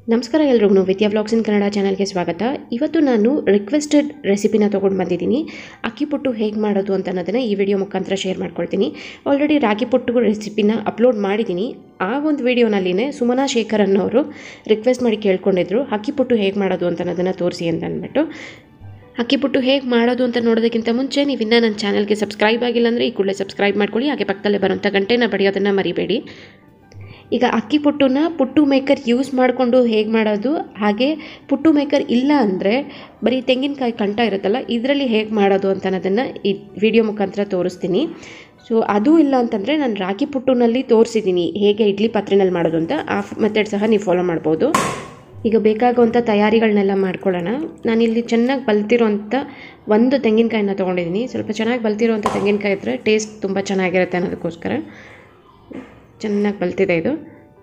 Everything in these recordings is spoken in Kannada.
ನಮಸ್ಕಾರ ಎಲ್ರಿಗೂ ವಿದ್ಯಾ ವ್ಲಾಗ್ಸ್ ಇನ್ ಕನ್ನಡ ಚಾನಲ್ಗೆ ಸ್ವಾಗತ ಇವತ್ತು ನಾನು ರಿಕ್ವೆಸ್ಟೆಡ್ ರೆಸಿಪಿನ ತೊಗೊಂಡು ಬಂದಿದ್ದೀನಿ ಅಕ್ಕಿ ಪುಟ್ಟು ಹೇಗೆ ಮಾಡೋದು ಅಂತ ಅನ್ನೋದನ್ನು ಈ ವಿಡಿಯೋ ಮುಖಾಂತರ ಶೇರ್ ಮಾಡ್ಕೊಳ್ತೀನಿ ಆಲ್ರೆಡಿ ರಾಗಿ ಪುಟ್ಟು ರೆಸಿಪಿನ ಅಪ್ಲೋಡ್ ಮಾಡಿದ್ದೀನಿ ಆ ಒಂದು ವಿಡಿಯೋನಲ್ಲಿನೇ ಸುಮನಾ ಶೇಖರ್ ಅನ್ನೋರು ರಿಕ್ವೆಸ್ಟ್ ಮಾಡಿ ಕೇಳ್ಕೊಂಡಿದ್ರು ಅಕ್ಕಿ ಪುಟ್ಟು ಹೇಗೆ ಮಾಡೋದು ಅಂತ ಅನ್ನೋದನ್ನು ತೋರಿಸಿ ಅಂತ ಅಂದ್ಬಿಟ್ಟು ಅಕ್ಕಿ ಪುಟ್ಟು ಹೇಗೆ ಮಾಡೋದು ಅಂತ ನೋಡೋದಕ್ಕಿಂತ ಮುಂಚೆ ನೀವು ಇನ್ನೂ ನನ್ನ ಚಾನಲ್ಗೆ ಸಬ್ಸ್ಕ್ರೈಬ್ ಆಗಿಲ್ಲ ಅಂದರೆ ಈ ಕೂಡಲೇ ಸಬ್ಸ್ಕ್ರೈಬ್ ಮಾಡ್ಕೊಳ್ಳಿ ಹಾಗೆ ಪಕ್ಕದಲ್ಲೇ ಬರುವಂಥ ಗಂಟೆನ ಬಡಿಯೋದನ್ನು ಮರಿಬೇಡಿ ಈಗ ಅಕ್ಕಿ ಪುಟ್ಟನ್ನ ಪುಟ್ಟು ಮೇಕರ್ ಯೂಸ್ ಮಾಡಿಕೊಂಡು ಹೇಗೆ ಮಾಡೋದು ಹಾಗೆ ಪುಟ್ಟು ಮೇಕರ್ ಇಲ್ಲ ಅಂದರೆ ಬರೀ ತೆಂಗಿನಕಾಯಿ ಕಂಠ ಇರುತ್ತಲ್ಲ ಇದರಲ್ಲಿ ಹೇಗೆ ಮಾಡೋದು ಅಂತ ಅನ್ನೋದನ್ನು ಈ ವಿಡಿಯೋ ಮುಖಾಂತರ ತೋರಿಸ್ತೀನಿ ಸೊ ಅದು ಇಲ್ಲ ಅಂತಂದರೆ ನಾನು ರಾಗಿ ಪುಟ್ಟುನಲ್ಲಿ ತೋರಿಸಿದ್ದೀನಿ ಹೇಗೆ ಇಡ್ಲಿ ಪಾತ್ರೆನಲ್ಲಿ ಮಾಡೋದು ಅಂತ ಆ ಮೆಥಡ್ ಸಹ ನೀವು ಫಾಲೋ ಮಾಡ್ಬೋದು ಈಗ ಬೇಕಾಗುವಂಥ ತಯಾರಿಗಳನ್ನೆಲ್ಲ ಮಾಡ್ಕೊಳ್ಳೋಣ ನಾನಿಲ್ಲಿ ಚೆನ್ನಾಗಿ ಬಲ್ತಿರೋಂಥ ಒಂದು ತೆಂಗಿನಕಾಯಿನ ತೊಗೊಂಡಿದ್ದೀನಿ ಸ್ವಲ್ಪ ಚೆನ್ನಾಗಿ ಬಲ್ತಿರೋಂಥ ತೆಂಗಿನಕಾಯಿ ಇದ್ದರೆ ಟೇಸ್ಟ್ ತುಂಬ ಚೆನ್ನಾಗಿರುತ್ತೆ ಅನ್ನೋದಕ್ಕೋಸ್ಕರ ಚೆನ್ನಾಗಿ ಬಲ್ತಿದೆ ಇದು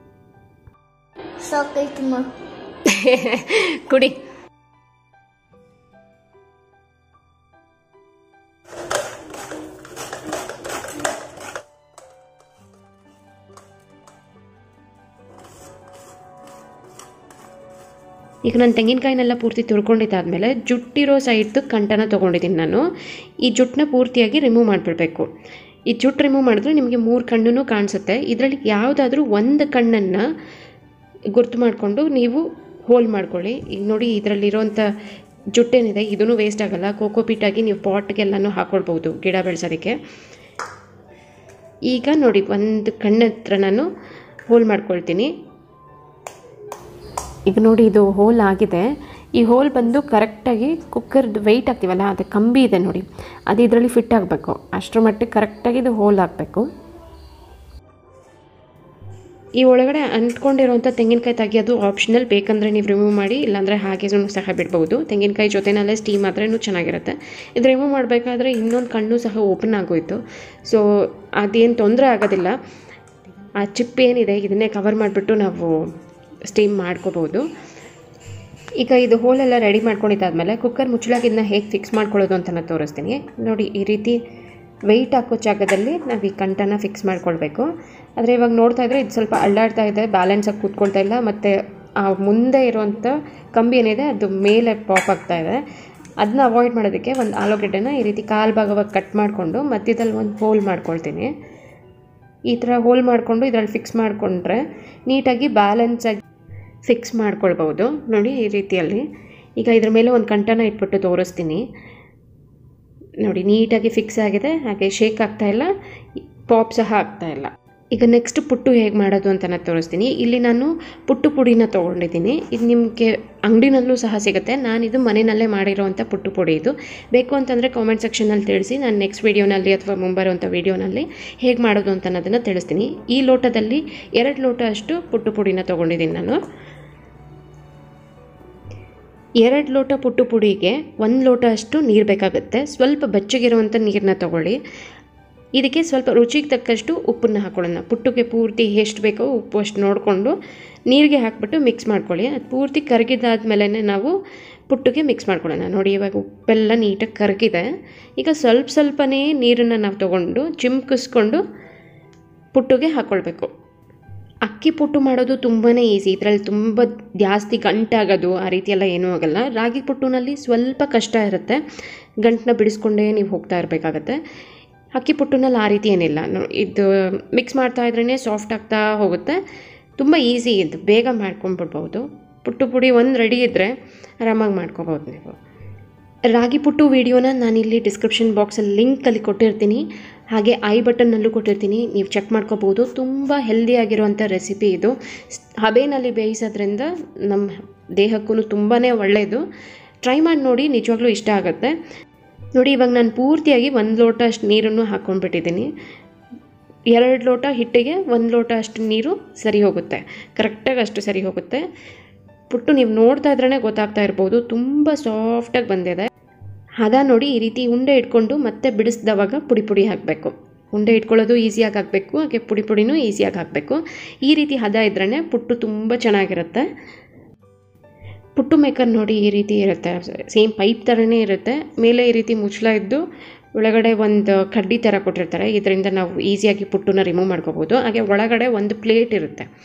ಸಾಕೈತಿ ಮಾ ಕುಡಿ ಈಗ ನಾನು ತೆಂಗಿನಕಾಯಿನೆಲ್ಲ ಪೂರ್ತಿ ತುರ್ಕೊಂಡಿದ್ದಾದಮೇಲೆ ಜುಟ್ಟಿರೋ ಸೈಡ್ದು ಕಂಟನ ತೊಗೊಂಡಿದ್ದೀನಿ ನಾನು ಈ ಜುಟ್ಟನ್ನ ಪೂರ್ತಿಯಾಗಿ ರಿಮೂವ್ ಮಾಡಿಬಿಡ್ಬೇಕು ಈ ಜುಟ್ಟು ರಿಮೂವ್ ಮಾಡಿದ್ರೆ ನಿಮಗೆ ಮೂರು ಕಣ್ಣು ಕಾಣಿಸುತ್ತೆ ಇದರಲ್ಲಿ ಯಾವುದಾದ್ರೂ ಒಂದು ಕಣ್ಣನ್ನು ಗುರ್ತು ಮಾಡಿಕೊಂಡು ನೀವು ಹೋಲ್ ಮಾಡ್ಕೊಳ್ಳಿ ಈಗ ನೋಡಿ ಇದರಲ್ಲಿರೋಂಥ ಜುಟ್ಟೇನಿದೆ ಇದೂ ವೇಸ್ಟ್ ಆಗಲ್ಲ ಕೋಕೋಪೀಟಾಗಿ ನೀವು ಪಾಟ್ಗೆಲ್ಲನೂ ಹಾಕ್ಕೊಳ್ಬೋದು ಗಿಡ ಬೆಳೆಸೋದಕ್ಕೆ ಈಗ ನೋಡಿ ಒಂದು ಕಣ್ಣ ಹತ್ರ ನಾನು ಹೋಲ್ ಮಾಡ್ಕೊಳ್ತೀನಿ ಈಗ ನೋಡಿ ಇದು ಹೋಲ್ ಆಗಿದೆ ಈ ಹೋಲ್ ಬಂದು ಕರೆಕ್ಟಾಗಿ ಕುಕ್ಕರ್ದು ವೆಯ್ಟ್ ಹಾಕ್ತೀವಲ್ಲ ಅದು ಕಂಬಿ ಇದೆ ನೋಡಿ ಅದು ಇದರಲ್ಲಿ ಫಿಟ್ ಆಗಬೇಕು ಅಷ್ಟರ ಮಟ್ಟಿಗೆ ಕರೆಕ್ಟಾಗಿ ಇದು ಹೋಲ್ ಆಗಬೇಕು ಈ ಒಳಗಡೆ ಅಂಟ್ಕೊಂಡಿರೋಂಥ ತೆಂಗಿನಕಾಯಿ ತೆಗಿಯೋದು ಆಪ್ಷನಲ್ ಬೇಕಂದರೆ ನೀವು ರಿಮೂವ್ ಮಾಡಿ ಇಲ್ಲಾಂದರೆ ಹಾಗೆ ಸಹ ಬಿಡ್ಬೋದು ತೆಂಗಿನಕಾಯಿ ಜೊತೆನಲ್ಲೇ ಸ್ಟೀಮ್ ಆದ್ರೂ ಚೆನ್ನಾಗಿರುತ್ತೆ ಇದು ರಿಮೂವ್ ಮಾಡಬೇಕಾದ್ರೆ ಇನ್ನೊಂದು ಕಣ್ಣು ಸಹ ಓಪನ್ ಆಗೋಯಿತು ಸೊ ಅದೇನು ತೊಂದರೆ ಆಗೋದಿಲ್ಲ ಆ ಚಿಪ್ ಏನಿದೆ ಇದನ್ನೇ ಕವರ್ ಮಾಡಿಬಿಟ್ಟು ನಾವು ಸ್ಟೀಮ್ ಮಾಡ್ಕೋಬೋದು ಈಗ ಇದು ಹೋಲೆಲ್ಲ ರೆಡಿ ಮಾಡ್ಕೊಂಡಿದ್ದಾದಮೇಲೆ ಕುಕ್ಕರ್ ಮುಚ್ಚಳಾಗಿ ಇದನ್ನ ಹೇಗೆ ಫಿಕ್ಸ್ ಮಾಡ್ಕೊಳ್ಳೋದು ಅಂತ ನಾನು ತೋರಿಸ್ತೀನಿ ನೋಡಿ ಈ ರೀತಿ ವೆಯ್ಟ್ ಹಾಕೋ ಜಾಗದಲ್ಲಿ ನಾವು ಈ ಕಂಟನ ಫಿಕ್ಸ್ ಮಾಡ್ಕೊಳ್ಬೇಕು ಆದರೆ ಇವಾಗ ನೋಡ್ತಾ ಇದ್ದರೆ ಇದು ಸ್ವಲ್ಪ ಅಳ್ಳಾಡ್ತಾ ಇದೆ ಬ್ಯಾಲೆನ್ಸಾಗಿ ಕೂತ್ಕೊಳ್ತಾ ಇಲ್ಲ ಮತ್ತು ಆ ಮುಂದೆ ಇರುವಂಥ ಕಂಬಿ ಏನಿದೆ ಅದು ಮೇಲೆ ಪಾಪ್ ಆಗ್ತಾ ಇದೆ ಅದನ್ನ ಅವಾಯ್ಡ್ ಮಾಡೋದಕ್ಕೆ ಒಂದು ಆಲೂಗಡ್ಡೆನ ಈ ರೀತಿ ಕಾಲು ಭಾಗವಾಗಿ ಕಟ್ ಮಾಡಿಕೊಂಡು ಮಧ್ಯದಲ್ಲಿ ಒಂದು ಹೋಲ್ ಮಾಡ್ಕೊಳ್ತೀನಿ ಈ ಥರ ಹೋಲ್ ಮಾಡಿಕೊಂಡು ಇದರಲ್ಲಿ ಫಿಕ್ಸ್ ಮಾಡಿಕೊಂಡ್ರೆ ನೀಟಾಗಿ ಬ್ಯಾಲೆನ್ಸಾಗಿ ಫಿಕ್ಸ್ ಮಾಡ್ಕೊಳ್ಬೋದು ನೋಡಿ ಈ ರೀತಿಯಲ್ಲಿ ಈಗ ಇದ್ರ ಮೇಲೆ ಒಂದು ಕಂಟನ ಇಟ್ಬಿಟ್ಟು ತೋರಿಸ್ತೀನಿ ನೋಡಿ ನೀಟಾಗಿ ಫಿಕ್ಸ್ ಆಗಿದೆ ಹಾಗೆ ಶೇಕ್ ಆಗ್ತಾ ಇಲ್ಲ ಪಾಪ್ ಸಹ ಆಗ್ತಾ ಇಲ್ಲ ಈಗ ನೆಕ್ಸ್ಟ್ ಪುಟ್ಟು ಹೇಗೆ ಮಾಡೋದು ಅಂತ ನಾನು ತೋರಿಸ್ತೀನಿ ಇಲ್ಲಿ ನಾನು ಪುಟ್ಟು ಪುಡಿನ ತೊಗೊಂಡಿದ್ದೀನಿ ಇದು ನಿಮಗೆ ಅಂಗಡಿನಲ್ಲೂ ಸಹ ಸಿಗುತ್ತೆ ನಾನಿದು ಮನೆಯಲ್ಲೇ ಮಾಡಿರೋವಂಥ ಪುಟ್ಟು ಪುಡಿ ಇದು ಬೇಕು ಅಂತಂದರೆ ಕಾಮೆಂಟ್ ಸೆಕ್ಷನಲ್ಲಿ ತಿಳಿಸಿ ನಾನು ನೆಕ್ಸ್ಟ್ ವೀಡಿಯೋನಲ್ಲಿ ಅಥವಾ ಮುಂಬರುವಂಥ ವೀಡಿಯೋನಲ್ಲಿ ಹೇಗೆ ಮಾಡೋದು ಅಂತ ಅನ್ನೋದನ್ನು ತಿಳಿಸ್ತೀನಿ ಈ ಲೋಟದಲ್ಲಿ ಎರಡು ಲೋಟ ಅಷ್ಟು ಪುಟ್ಟು ಪುಡಿನ ತೊಗೊಂಡಿದ್ದೀನಿ ನಾನು ಎರಡು ಲೋಟ ಪುಟ್ಟು ಪುಡಿಗೆ ಒಂದು ಲೋಟ ಅಷ್ಟು ನೀರು ಬೇಕಾಗುತ್ತೆ ಸ್ವಲ್ಪ ಬೆಚ್ಚಗಿರುವಂಥ ನೀರನ್ನ ತಗೊಳ್ಳಿ ಇದಕ್ಕೆ ಸ್ವಲ್ಪ ರುಚಿಗೆ ತಕ್ಕಷ್ಟು ಉಪ್ಪನ್ನು ಹಾಕೊಳ್ಳೋಣ ಪುಟ್ಟುಗೆ ಪೂರ್ತಿ ಎಷ್ಟು ಬೇಕೋ ಉಪ್ಪು ಅಷ್ಟು ನೋಡಿಕೊಂಡು ನೀರಿಗೆ ಹಾಕ್ಬಿಟ್ಟು ಮಿಕ್ಸ್ ಮಾಡ್ಕೊಳ್ಳಿ ಅದು ಪೂರ್ತಿ ಕರಗಿದಾದ್ಮೇಲೆ ನಾವು ಪುಟ್ಟಿಗೆ ಮಿಕ್ಸ್ ಮಾಡ್ಕೊಳ್ಳೋಣ ನೋಡಿ ಇವಾಗ ಉಪ್ಪೆಲ್ಲ ನೀಟಾಗಿ ಕರಗಿದೆ ಈಗ ಸ್ವಲ್ಪ ಸ್ವಲ್ಪನೇ ನೀರನ್ನು ನಾವು ತೊಗೊಂಡು ಚಿಮ್ಕಿಸ್ಕೊಂಡು ಪುಟ್ಟಿಗೆ ಹಾಕ್ಕೊಳ್ಬೇಕು ಅಕ್ಕಿ ಪುಟ್ಟು ಮಾಡೋದು ತುಂಬಾ ಈಸಿ ಇದರಲ್ಲಿ ತುಂಬ ಜಾಸ್ತಿ ಗಂಟಾಗೋದು ಆ ರೀತಿ ಎಲ್ಲ ಏನೂ ಆಗೋಲ್ಲ ರಾಗಿ ಪುಟ್ಟುನಲ್ಲಿ ಸ್ವಲ್ಪ ಕಷ್ಟ ಇರುತ್ತೆ ಗಂಟನ್ನ ಬಿಡಿಸ್ಕೊಂಡೇ ನೀವು ಹೋಗ್ತಾ ಇರಬೇಕಾಗತ್ತೆ ಅಕ್ಕಿ ಪುಟ್ಟುನಲ್ಲಿ ಆ ರೀತಿ ಏನಿಲ್ಲ ಇದು ಮಿಕ್ಸ್ ಮಾಡ್ತಾ ಇದ್ರೇ ಸಾಫ್ಟ್ ಆಗ್ತಾ ಹೋಗುತ್ತೆ ತುಂಬ ಈಸಿ ಇದು ಬೇಗ ಮಾಡ್ಕೊಂಡ್ಬಿಡ್ಬೋದು ಪುಟ್ಟು ಪುಡಿ ಒಂದು ರೆಡಿ ಇದ್ದರೆ ಆರಾಮಾಗಿ ಮಾಡ್ಕೊಬೋದು ನೀವು ರಾಗಿ ಪುಟ್ಟು ವೀಡಿಯೋನ ನಾನಿಲ್ಲಿ ಡಿಸ್ಕ್ರಿಪ್ಷನ್ ಬಾಕ್ಸಲ್ಲಿ ಲಿಂಕಲ್ಲಿ ಕೊಟ್ಟಿರ್ತೀನಿ ಹಾಗೆ ಐ ಬಟನ್ನಲ್ಲೂ ಕೊಟ್ಟಿರ್ತೀನಿ ನೀವು ಚೆಕ್ ಮಾಡ್ಕೋಬೋದು ತುಂಬ ಹೆಲ್ದಿಯಾಗಿರುವಂಥ ರೆಸಿಪಿ ಇದು ಹಬೆನಲ್ಲಿ ಬೇಯಿಸೋದ್ರಿಂದ ನಮ್ಮ ದೇಹಕ್ಕೂ ತುಂಬಾ ಒಳ್ಳೆಯದು ಟ್ರೈ ಮಾಡಿ ನೋಡಿ ನಿಜವಾಗ್ಲೂ ಇಷ್ಟ ಆಗುತ್ತೆ ನೋಡಿ ಇವಾಗ ನಾನು ಪೂರ್ತಿಯಾಗಿ ಒಂದು ಲೋಟ ಅಷ್ಟು ನೀರನ್ನು ಹಾಕ್ಕೊಂಡ್ಬಿಟ್ಟಿದ್ದೀನಿ ಎರಡು ಲೋಟ ಹಿಟ್ಟಿಗೆ ಒಂದು ಲೋಟ ಅಷ್ಟು ನೀರು ಸರಿ ಹೋಗುತ್ತೆ ಕರೆಕ್ಟಾಗಿ ಅಷ್ಟು ಸರಿ ಹೋಗುತ್ತೆ ಪುಟ್ಟು ನೀವು ನೋಡ್ತಾ ಇದ್ರೇ ಗೊತ್ತಾಗ್ತಾ ಇರ್ಬೋದು ತುಂಬ ಸಾಫ್ಟಾಗಿ ಬಂದಿದೆ ಹದ ನೋಡಿ ಈ ರೀತಿ ಉಂಡೆ ಇಟ್ಕೊಂಡು ಮತ್ತೆ ಬಿಡಿಸ್ದವಾಗ ಪುಡಿ ಪುಡಿ ಹಾಕಬೇಕು ಉಂಡೆ ಇಟ್ಕೊಳ್ಳೋದು ಈಸಿಯಾಗಿ ಹಾಕಬೇಕು ಹಾಗೆ ಪುಡಿ ಪುಡಿನೂ ಈಸಿಯಾಗಿ ಹಾಕಬೇಕು ಈ ರೀತಿ ಹದ ಇದ್ರೇ ಪುಟ್ಟು ತುಂಬ ಚೆನ್ನಾಗಿರುತ್ತೆ ಪುಟ್ಟು ಮೇಕರ್ ನೋಡಿ ಈ ರೀತಿ ಇರುತ್ತೆ ಸೇಮ್ ಪೈಪ್ ಥರನೇ ಇರುತ್ತೆ ಮೇಲೆ ಈ ರೀತಿ ಮುಚ್ಚಳ ಇದ್ದು ಒಳಗಡೆ ಒಂದು ಕಡ್ಡಿ ಥರ ಕೊಟ್ಟಿರ್ತಾರೆ ಇದರಿಂದ ನಾವು ಈಸಿಯಾಗಿ ಪುಟ್ಟನ್ನ ರಿಮೂವ್ ಮಾಡ್ಕೋಬೋದು ಹಾಗೆ ಒಳಗಡೆ ಒಂದು ಪ್ಲೇಟ್ ಇರುತ್ತೆ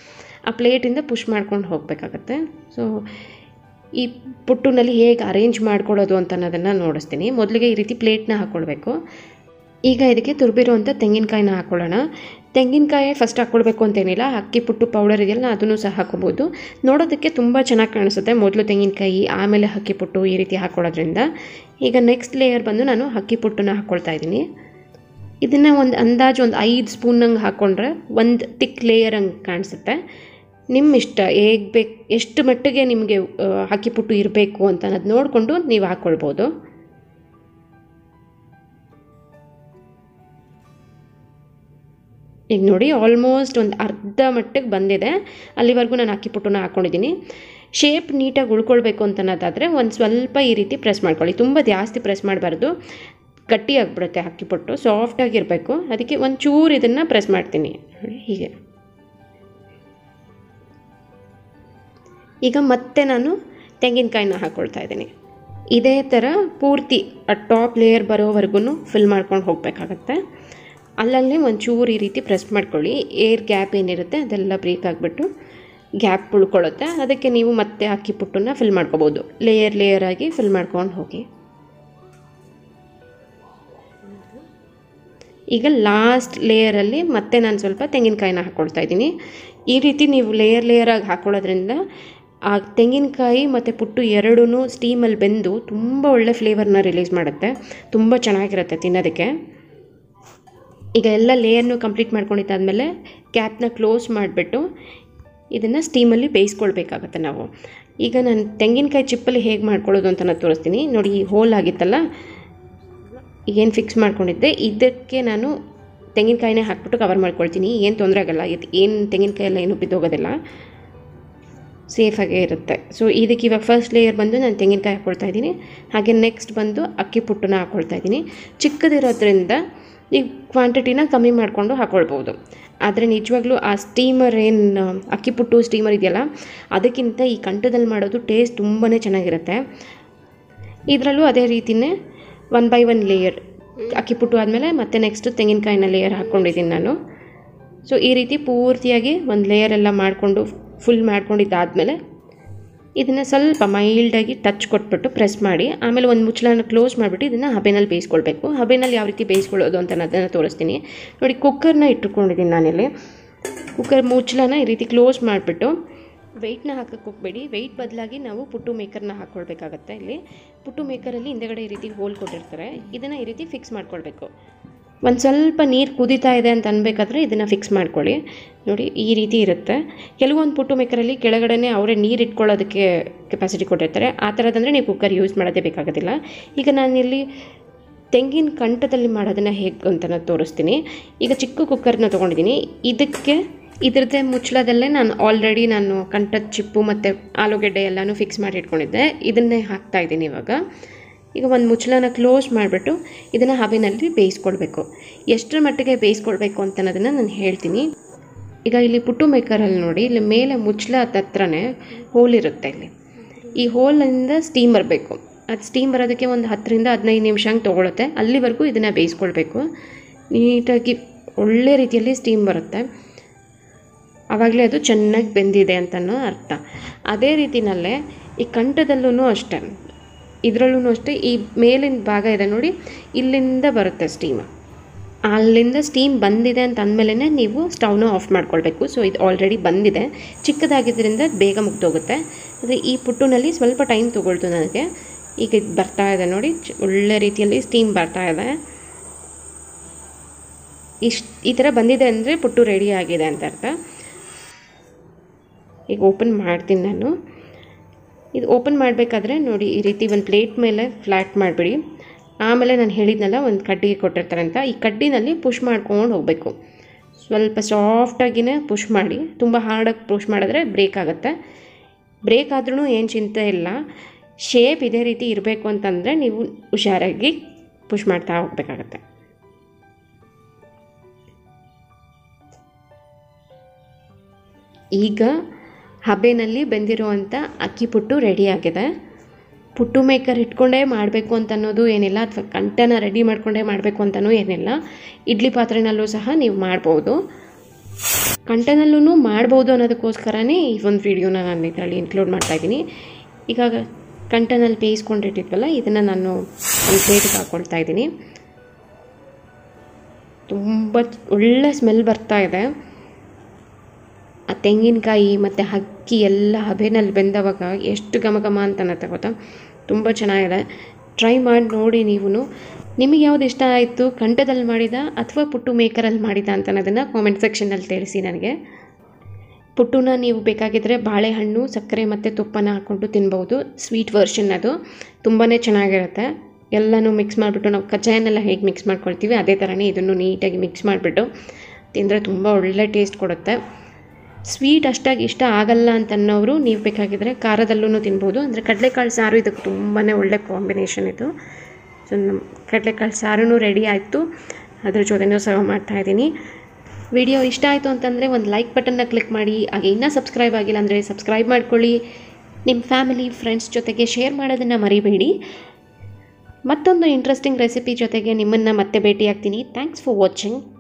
ಆ ಪ್ಲೇಟಿಂದ ಪುಷ್ ಮಾಡ್ಕೊಂಡು ಹೋಗಬೇಕಾಗತ್ತೆ ಸೊ ಈ ಪುಟ್ಟುನಲ್ಲಿ ಹೇಗೆ ಅರೇಂಜ್ ಮಾಡ್ಕೊಳ್ಳೋದು ಅಂತ ಅನ್ನೋದನ್ನು ನೋಡಿಸ್ತೀನಿ ಮೊದಲಿಗೆ ಈ ರೀತಿ ಪ್ಲೇಟ್ನ ಹಾಕ್ಕೊಳ್ಬೇಕು ಈಗ ಇದಕ್ಕೆ ತುರ್ಬಿರುವಂಥ ತೆಂಗಿನಕಾಯಿನ ಹಾಕ್ಕೊಳ್ಳೋಣ ತೆಂಗಿನಕಾಯಿ ಫಸ್ಟ್ ಹಾಕ್ಕೊಳ್ಬೇಕು ಅಂತೇನಿಲ್ಲ ಅಕ್ಕಿ ಪುಟ್ಟು ಪೌಡರ್ ಇದೆಯಲ್ಲ ಅದನ್ನು ಸಹ ಹಾಕೋಬೋದು ನೋಡೋದಕ್ಕೆ ತುಂಬ ಚೆನ್ನಾಗಿ ಕಾಣಿಸುತ್ತೆ ಮೊದಲು ತೆಂಗಿನಕಾಯಿ ಆಮೇಲೆ ಅಕ್ಕಿ ಪುಟ್ಟು ಈ ರೀತಿ ಹಾಕ್ಕೊಳ್ಳೋದ್ರಿಂದ ಈಗ ನೆಕ್ಸ್ಟ್ ಲೇಯರ್ ಬಂದು ನಾನು ಅಕ್ಕಿ ಪುಟ್ಟನ್ನ ಹಾಕ್ಕೊಳ್ತಾ ಇದ್ದೀನಿ ಇದನ್ನು ಒಂದು ಅಂದಾಜು ಒಂದು ಐದು ಸ್ಪೂನಂಗೆ ಹಾಕ್ಕೊಂಡ್ರೆ ಒಂದು ತಿಕ್ ಲೇಯರ್ ಹಂಗೆ ಕಾಣಿಸುತ್ತೆ ನಿಮ್ಮ ಇಷ್ಟ ಹೇಗೆ ಬೇಕು ಎಷ್ಟು ಮಟ್ಟಿಗೆ ನಿಮಗೆ ಅಕ್ಕಿ ಪುಟ್ಟು ಇರಬೇಕು ಅಂತ ಅನ್ನೋದು ನೋಡಿಕೊಂಡು ನೀವು ಹಾಕ್ಕೊಳ್ಬೋದು ಈಗ ನೋಡಿ ಆಲ್ಮೋಸ್ಟ್ ಒಂದು ಅರ್ಧ ಮಟ್ಟಿಗೆ ಬಂದಿದೆ ಅಲ್ಲಿವರೆಗೂ ನಾನು ಅಕ್ಕಿ ಪುಟ್ಟನ್ನ ಹಾಕ್ಕೊಂಡಿದ್ದೀನಿ ಶೇಪ್ ನೀಟಾಗಿ ಉಳ್ಕೊಳ್ಬೇಕು ಅಂತ ಅನ್ನೋದಾದರೆ ಒಂದು ಸ್ವಲ್ಪ ಈ ರೀತಿ ಪ್ರೆಸ್ ಮಾಡ್ಕೊಳ್ಳಿ ತುಂಬ ಜಾಸ್ತಿ ಪ್ರೆಸ್ ಮಾಡಬಾರ್ದು ಗಟ್ಟಿ ಆಗಿಬಿಡುತ್ತೆ ಅಕ್ಕಿ ಪುಟ್ಟು ಸಾಫ್ಟಾಗಿರಬೇಕು ಅದಕ್ಕೆ ಒಂದು ಚೂರು ಇದನ್ನು ಪ್ರೆಸ್ ಮಾಡ್ತೀನಿ ನೋಡಿ ಹೀಗೆ ಈಗ ಮತ್ತೆ ನಾನು ತೆಂಗಿನಕಾಯಿನ ಹಾಕ್ಕೊಳ್ತಾ ಇದ್ದೀನಿ ಇದೇ ಥರ ಪೂರ್ತಿ ಆ ಟಾಪ್ ಲೇಯರ್ ಬರೋವರೆಗೂ ಫಿಲ್ ಮಾಡ್ಕೊಂಡು ಹೋಗಬೇಕಾಗತ್ತೆ ಅಲ್ಲಲ್ಲಿ ಒಂಚೂರು ಈ ರೀತಿ ಪ್ರೆಸ್ ಮಾಡ್ಕೊಳ್ಳಿ ಏರ್ ಗ್ಯಾಪ್ ಏನಿರುತ್ತೆ ಅದೆಲ್ಲ ಬ್ರೇಕ್ ಆಗಿಬಿಟ್ಟು ಗ್ಯಾಪ್ ಉಳ್ಕೊಳ್ಳುತ್ತೆ ಅದಕ್ಕೆ ನೀವು ಮತ್ತೆ ಅಕ್ಕಿ ಪುಟ್ಟನ್ನ ಫಿಲ್ ಮಾಡ್ಕೋಬೋದು ಲೇಯರ್ ಲೇಯರ್ ಆಗಿ ಫಿಲ್ ಮಾಡ್ಕೊಂಡು ಹೋಗಿ ಈಗ ಲಾಸ್ಟ್ ಲೇಯರಲ್ಲಿ ಮತ್ತೆ ನಾನು ಸ್ವಲ್ಪ ತೆಂಗಿನಕಾಯಿನ ಹಾಕ್ಕೊಳ್ತಾ ಇದ್ದೀನಿ ಈ ರೀತಿ ನೀವು ಲೇಯರ್ ಲೇಯರಾಗಿ ಹಾಕ್ಕೊಳ್ಳೋದ್ರಿಂದ ಆ ತೆಂಗಿನಕಾಯಿ ಮತ್ತು ಪುಟ್ಟು ಎರಡೂ ಸ್ಟೀಮಲ್ಲಿ ಬೆಂದು ತುಂಬ ಒಳ್ಳೆ ಫ್ಲೇವರ್ನ ರಿಲೀಸ್ ಮಾಡುತ್ತೆ ತುಂಬ ಚೆನ್ನಾಗಿರುತ್ತೆ ತಿನ್ನೋದಕ್ಕೆ ಈಗ ಎಲ್ಲ ಲೇಯರ್ನು ಕಂಪ್ಲೀಟ್ ಮಾಡ್ಕೊಂಡಿದ್ದಾದಮೇಲೆ ಕ್ಯಾಪ್ನ ಕ್ಲೋಸ್ ಮಾಡಿಬಿಟ್ಟು ಇದನ್ನು ಸ್ಟೀಮಲ್ಲಿ ಬೇಯಿಸ್ಕೊಳ್ಬೇಕಾಗತ್ತೆ ನಾವು ಈಗ ನಾನು ತೆಂಗಿನಕಾಯಿ ಚಿಪ್ಪಲ್ಲಿ ಹೇಗೆ ಮಾಡ್ಕೊಳ್ಳೋದು ಅಂತ ನಾನು ತೋರಿಸ್ತೀನಿ ನೋಡಿ ಈ ಹೋಲ್ ಆಗಿತ್ತಲ್ಲ ಈಗೇನು ಫಿಕ್ಸ್ ಮಾಡ್ಕೊಂಡಿದ್ದೆ ಇದಕ್ಕೆ ನಾನು ತೆಂಗಿನಕಾಯಿನೇ ಹಾಕ್ಬಿಟ್ಟು ಕವರ್ ಮಾಡ್ಕೊಳ್ತೀನಿ ಏನು ತೊಂದರೆ ಆಗಲ್ಲ ಇದು ಏನು ತೆಂಗಿನಕಾಯಿ ಎಲ್ಲ ಏನು ಬಿದ್ದೋಗೋದಿಲ್ಲ ಸೇಫಾಗೇ ಇರುತ್ತೆ ಸೊ ಇದಕ್ಕೆ ಇವಾಗ ಫಸ್ಟ್ ಲೇಯರ್ ಬಂದು ನಾನು ತೆಂಗಿನಕಾಯಿ ಹಾಕ್ಕೊಳ್ತಾ ಇದ್ದೀನಿ ಹಾಗೆ ನೆಕ್ಸ್ಟ್ ಬಂದು ಅಕ್ಕಿ ಪುಟ್ಟನ ಹಾಕ್ಕೊಳ್ತಾ ಇದ್ದೀನಿ ಚಿಕ್ಕದಿರೋದ್ರಿಂದ ಈ ಕ್ವಾಂಟಿಟಿನ ಕಮ್ಮಿ ಮಾಡಿಕೊಂಡು ಹಾಕ್ಕೊಳ್ಬೋದು ಆದರೆ ನಿಜವಾಗ್ಲೂ ಆ ಸ್ಟೀಮರ್ ಏನು ಅಕ್ಕಿ ಪುಟ್ಟು ಸ್ಟೀಮರ್ ಇದೆಯಲ್ಲ ಅದಕ್ಕಿಂತ ಈ ಕಂಠದಲ್ಲಿ ಮಾಡೋದು ಟೇಸ್ಟ್ ತುಂಬಾ ಚೆನ್ನಾಗಿರುತ್ತೆ ಇದರಲ್ಲೂ ಅದೇ ರೀತಿಯೇ ಒನ್ ಬೈ ಒನ್ ಲೇಯರ್ ಅಕ್ಕಿ ಪುಟ್ಟು ಆದಮೇಲೆ ಮತ್ತೆ ನೆಕ್ಸ್ಟ್ ತೆಂಗಿನಕಾಯಿನ ಲೇಯರ್ ಹಾಕ್ಕೊಂಡಿದ್ದೀನಿ ನಾನು ಸೊ ಈ ರೀತಿ ಪೂರ್ತಿಯಾಗಿ ಒಂದು ಲೇಯರ್ ಎಲ್ಲ ಮಾಡಿಕೊಂಡು ಫುಲ್ ಮಾಡ್ಕೊಂಡಿದ್ದಾದಮೇಲೆ ಇದನ್ನು ಸ್ವಲ್ಪ ಮೈಲ್ಡಾಗಿ ಟಚ್ ಕೊಟ್ಬಿಟ್ಟು ಪ್ರೆಸ್ ಮಾಡಿ ಆಮೇಲೆ ಒಂದು ಮುಚ್ಚಳನ ಕ್ಲೋಸ್ ಮಾಡಿಬಿಟ್ಟು ಇದನ್ನು ಹಬೆನಲ್ಲಿ ಬೇಯಿಸ್ಕೊಳ್ಬೇಕು ಹಬೆನಲ್ಲಿ ಯಾವ ರೀತಿ ಬೇಯಿಸ್ಕೊಳ್ಳೋದು ಅಂತ ನಾನು ಅದನ್ನು ತೋರಿಸ್ತೀನಿ ನೋಡಿ ಕುಕ್ಕರ್ನ ಇಟ್ಟುಕೊಂಡಿದ್ದೀನಿ ನಾನಿಲ್ಲಿ ಕುಕ್ಕರ್ ಮುಚ್ಚಳನ ಈ ರೀತಿ ಕ್ಲೋಸ್ ಮಾಡಿಬಿಟ್ಟು ವೆಯ್ಟ್ನ ಹಾಕಕ್ಕೆ ಹೋಗಬೇಡಿ ವೆಯ್ಟ್ ಬದಲಾಗಿ ನಾವು ಪುಟ್ಟು ಮೇಕರ್ನ ಹಾಕ್ಕೊಳ್ಬೇಕಾಗತ್ತೆ ಇಲ್ಲಿ ಪುಟ್ಟು ಮೇಕರಲ್ಲಿ ಹಿಂದೆಗಡೆ ಈ ರೀತಿ ಹೋಲ್ ಕೊಟ್ಟಿರ್ತಾರೆ ಇದನ್ನು ಈ ರೀತಿ ಫಿಕ್ಸ್ ಮಾಡ್ಕೊಳ್ಬೇಕು ಒಂದು ಸ್ವಲ್ಪ ನೀರು ಕುದೀತಾ ಇದೆ ಅಂತ ಅನ್ಬೇಕಾದ್ರೆ ಇದನ್ನು ಫಿಕ್ಸ್ ಮಾಡ್ಕೊಳ್ಳಿ ನೋಡಿ ಈ ರೀತಿ ಇರುತ್ತೆ ಕೆಲವೊಂದು ಪುಟ್ಟು ಮೇಕರಲ್ಲಿ ಕೆಳಗಡೆನೇ ಅವರೇ ನೀರು ಇಟ್ಕೊಳ್ಳೋದಕ್ಕೆ ಕೆಪಾಸಿಟಿ ಕೊಟ್ಟಿರ್ತಾರೆ ಆ ಥರದಂದರೆ ನೀವು ಕುಕ್ಕರ್ ಯೂಸ್ ಮಾಡೋದೇ ಬೇಕಾಗೋದಿಲ್ಲ ಈಗ ನಾನಿಲ್ಲಿ ತೆಂಗಿನ ಕಂಠದಲ್ಲಿ ಮಾಡೋದನ್ನು ಹೇಗೆ ಅಂತ ನಾನು ತೋರಿಸ್ತೀನಿ ಈಗ ಚಿಕ್ಕ ಕುಕ್ಕರ್ನ ತೊಗೊಂಡಿದ್ದೀನಿ ಇದಕ್ಕೆ ಇದ್ರದ್ದೇ ಮುಚ್ಚಳದಲ್ಲೇ ನಾನು ಆಲ್ರೆಡಿ ನಾನು ಕಂಠದ ಚಿಪ್ಪು ಮತ್ತು ಆಲೂಗೆಡ್ಡೆ ಎಲ್ಲನೂ ಫಿಕ್ಸ್ ಮಾಡಿ ಇಟ್ಕೊಂಡಿದ್ದೆ ಇದನ್ನೇ ಹಾಕ್ತಾ ಇದ್ದೀನಿ ಇವಾಗ ಈಗ ಒಂದು ಮುಚ್ಚಳನ ಕ್ಲೋಸ್ ಮಾಡಿಬಿಟ್ಟು ಇದನ್ನು ಹಬೆನಲ್ಲಿ ಬೇಯಿಸ್ಕೊಳ್ಬೇಕು ಎಷ್ಟರ ಮಟ್ಟಿಗೆ ಬೇಯಿಸ್ಕೊಳ್ಬೇಕು ಅಂತ ಅನ್ನೋದನ್ನು ನಾನು ಹೇಳ್ತೀನಿ ಈಗ ಇಲ್ಲಿ ಪುಟ್ಟು ಮೇಕರಲ್ಲಿ ನೋಡಿ ಇಲ್ಲಿ ಮೇಲೆ ಮುಚ್ಚಳ ಹತ್ರನೇ ಹೋಲ್ ಇರುತ್ತೆ ಇಲ್ಲಿ ಈ ಹೋಲಿಂದ ಸ್ಟೀಮ್ ಬರಬೇಕು ಅದು ಸ್ಟೀಮ್ ಬರೋದಕ್ಕೆ ಒಂದು ಹತ್ತರಿಂದ ಹದಿನೈದು ನಿಮಿಷ ಹಂಗೆ ತೊಗೊಳುತ್ತೆ ಅಲ್ಲಿವರೆಗೂ ಇದನ್ನು ಬೇಯಿಸ್ಕೊಳ್ಬೇಕು ನೀಟಾಗಿ ಒಳ್ಳೆ ರೀತಿಯಲ್ಲಿ ಸ್ಟೀಮ್ ಬರುತ್ತೆ ಆವಾಗಲೇ ಅದು ಚೆನ್ನಾಗಿ ಬೆಂದಿದೆ ಅಂತನೂ ಅರ್ಥ ಅದೇ ರೀತಿಯಲ್ಲೇ ಈ ಕಂಠದಲ್ಲೂ ಅಷ್ಟೇ ಇದರಲ್ಲೂ ಅಷ್ಟೇ ಈ ಮೇಲಿನ ಭಾಗ ಇದೆ ನೋಡಿ ಇಲ್ಲಿಂದ ಬರುತ್ತೆ ಸ್ಟೀಮ್ ಅಲ್ಲಿಂದ ಸ್ಟೀಮ್ ಬಂದಿದೆ ಅಂತ ಅಂದಮೇಲೆ ನೀವು ಸ್ಟವ್ನ ಆಫ್ ಮಾಡ್ಕೊಳ್ಬೇಕು ಸೊ ಇದು ಆಲ್ರೆಡಿ ಬಂದಿದೆ ಚಿಕ್ಕದಾಗಿದ್ದರಿಂದ ಬೇಗ ಮುಗ್ದೋಗುತ್ತೆ ಆದರೆ ಈ ಪುಟ್ಟುನಲ್ಲಿ ಸ್ವಲ್ಪ ಟೈಮ್ ತೊಗೊಳ್ತು ನನಗೆ ಈಗ ಇದು ಬರ್ತಾ ಇದೆ ನೋಡಿ ಚ- ಒಳ್ಳೆ ರೀತಿಯಲ್ಲಿ ಸ್ಟೀಮ್ ಬರ್ತಾ ಇದೆ ಇಷ್ಟು ಈ ಥರ ಬಂದಿದೆ ಅಂದರೆ ಪುಟ್ಟು ರೆಡಿ ಆಗಿದೆ ಅಂತ ಅರ್ಥ ಈಗ ಓಪನ್ ಮಾಡ್ತೀನಿ ನಾನು ಇದು ಓಪನ್ ಮಾಡಬೇಕಾದ್ರೆ ನೋಡಿ ಈ ರೀತಿ ಒಂದು ಪ್ಲೇಟ್ ಮೇಲೆ ಫ್ಲ್ಯಾಟ್ ಮಾಡಿಬಿಡಿ ಆಮೇಲೆ ನಾನು ಹೇಳಿದ್ನಲ್ಲ ಒಂದು ಕಡ್ಡಿಗೆ ಕೊಟ್ಟಿರ್ತಾರೆ ಅಂತ ಈ ಕಡ್ಡಿನಲ್ಲಿ ಪುಷ್ ಮಾಡ್ಕೊಂಡು ಹೋಗಬೇಕು ಸ್ವಲ್ಪ ಸಾಫ್ಟಾಗಿನೇ ಪುಷ್ ಮಾಡಿ ತುಂಬ ಹಾರ್ಡಾಗಿ ಪುಷ್ ಮಾಡಿದ್ರೆ ಬ್ರೇಕ್ ಆಗುತ್ತೆ ಬ್ರೇಕ್ ಆದ್ರೂ ಏನು ಚಿಂತೆ ಇಲ್ಲ ಶೇಪ್ ಇದೇ ರೀತಿ ಇರಬೇಕು ಅಂತಂದರೆ ನೀವು ಹುಷಾರಾಗಿ ಪುಷ್ ಮಾಡ್ತಾ ಹೋಗಬೇಕಾಗತ್ತೆ ಈಗ ಹಬೆನಲ್ಲಿ ಬೆಂದಿರುವಂಥ ಅಕ್ಕಿ ಪುಟ್ಟು ರೆಡಿಯಾಗಿದೆ ಪುಟ್ಟು ಮೇಕರ್ ಇಟ್ಕೊಂಡೇ ಮಾಡಬೇಕು ಅಂತ ಅನ್ನೋದು ಏನಿಲ್ಲ ಅಥವಾ ಕಂಟನ ರೆಡಿ ಮಾಡ್ಕೊಂಡೇ ಮಾಡಬೇಕು ಅಂತಲೂ ಏನಿಲ್ಲ ಇಡ್ಲಿ ಪಾತ್ರೆನಲ್ಲೂ ಸಹ ನೀವು ಮಾಡ್ಬೋದು ಕಂಟನಲ್ಲೂ ಮಾಡ್ಬೋದು ಅನ್ನೋದಕ್ಕೋಸ್ಕರನೇ ಈ ಒಂದು ವೀಡಿಯೋನ ನಾನು ಇದರಲ್ಲಿ ಇನ್ಕ್ಲೂಡ್ ಮಾಡ್ತಾಯಿದ್ದೀನಿ ಈಗ ಕಂಟನಲ್ಲಿ ಬೇಯಿಸ್ಕೊಂಡಿಟ್ಟಿದ್ವಲ್ಲ ಇದನ್ನು ನಾನು ಒಂದು ಪ್ಲೇಟಿಗೆ ಹಾಕ್ಕೊಳ್ತಾ ಇದ್ದೀನಿ ತುಂಬ ಒಳ್ಳೆ ಸ್ಮೆಲ್ ಬರ್ತಾ ಇದೆ ಆ ತೆಂಗಿನಕಾಯಿ ಮತ್ತು ಅಕ್ಕಿ ಎಲ್ಲ ಹಬೆನಲ್ಲಿ ಬೆಂದವಾಗ ಎಷ್ಟು ಘಮ ಘಮ ಅಂತ ಅನ್ನತ್ತೆ ಗೊತ್ತಾ ತುಂಬ ಚೆನ್ನಾಗಿದೆ ಟ್ರೈ ಮಾಡಿ ನೋಡಿ ನೀವು ನಿಮಗೆ ಯಾವ್ದು ಇಷ್ಟ ಆಯಿತು ಕಂಠದಲ್ಲಿ ಮಾಡಿದ ಅಥವಾ ಪುಟ್ಟು ಮೇಕರಲ್ಲಿ ಮಾಡಿದ ಅಂತ ಅನ್ನೋದನ್ನು ಕಾಮೆಂಟ್ ಸೆಕ್ಷನಲ್ಲಿ ತಿಳಿಸಿ ನನಗೆ ಪುಟ್ಟುನ ನೀವು ಬೇಕಾಗಿದ್ದರೆ ಬಾಳೆಹಣ್ಣು ಸಕ್ಕರೆ ಮತ್ತು ತುಪ್ಪನ ಹಾಕ್ಕೊಂಡು ತಿನ್ಬೋದು ಸ್ವೀಟ್ ವರ್ಷನ್ ಅದು ತುಂಬಾ ಚೆನ್ನಾಗಿರುತ್ತೆ ಎಲ್ಲನೂ ಮಿಕ್ಸ್ ಮಾಡಿಬಿಟ್ಟು ನಾವು ಕಜ್ಜಾಯನೆಲ್ಲ ಹೇಗೆ ಮಿಕ್ಸ್ ಮಾಡ್ಕೊಳ್ತೀವಿ ಅದೇ ಥರನೇ ಇದನ್ನು ನೀಟಾಗಿ ಮಿಕ್ಸ್ ಮಾಡಿಬಿಟ್ಟು ತಿಂದರೆ ತುಂಬ ಒಳ್ಳೆ ಟೇಸ್ಟ್ ಕೊಡುತ್ತೆ ಸ್ವೀಟ್ ಅಷ್ಟಾಗಿ ಇಷ್ಟ ಆಗಲ್ಲ ಅಂತ ಅನ್ನೋರು ನೀವು ಬೇಕಾಗಿದ್ದರೆ ಖಾರದಲ್ಲೂ ತಿನ್ಬೋದು ಅಂದರೆ ಕಡಲೆಕಾಳು ಸಾರು ಇದಕ್ಕೆ ತುಂಬಾ ಒಳ್ಳೆ ಕಾಂಬಿನೇಷನ್ ಇದು ಸೊ ನಮ್ಮ ಕಡಲೆಕಾಳು ಸಾರೂ ರೆಡಿ ಆಯಿತು ಅದ್ರ ಜೊತೆನೂ ಸರ್ವ್ ಮಾಡ್ತಾಯಿದ್ದೀನಿ ವಿಡಿಯೋ ಇಷ್ಟ ಆಯಿತು ಅಂತಂದರೆ ಒಂದು ಲೈಕ್ ಬಟನ್ನ ಕ್ಲಿಕ್ ಮಾಡಿ ಹಾಗೆ ಇನ್ನೂ ಸಬ್ಸ್ಕ್ರೈಬ್ ಆಗಿಲ್ಲ ಅಂದರೆ ಸಬ್ಸ್ಕ್ರೈಬ್ ಮಾಡ್ಕೊಳ್ಳಿ ನಿಮ್ಮ ಫ್ಯಾಮಿಲಿ ಫ್ರೆಂಡ್ಸ್ ಜೊತೆಗೆ ಶೇರ್ ಮಾಡೋದನ್ನು ಮರಿಬೇಡಿ ಮತ್ತೊಂದು ಇಂಟ್ರೆಸ್ಟಿಂಗ್ ರೆಸಿಪಿ ಜೊತೆಗೆ ನಿಮ್ಮನ್ನು ಮತ್ತೆ ಭೇಟಿಯಾಗ್ತೀನಿ ಥ್ಯಾಂಕ್ಸ್ ಫಾರ್ ವಾಚಿಂಗ್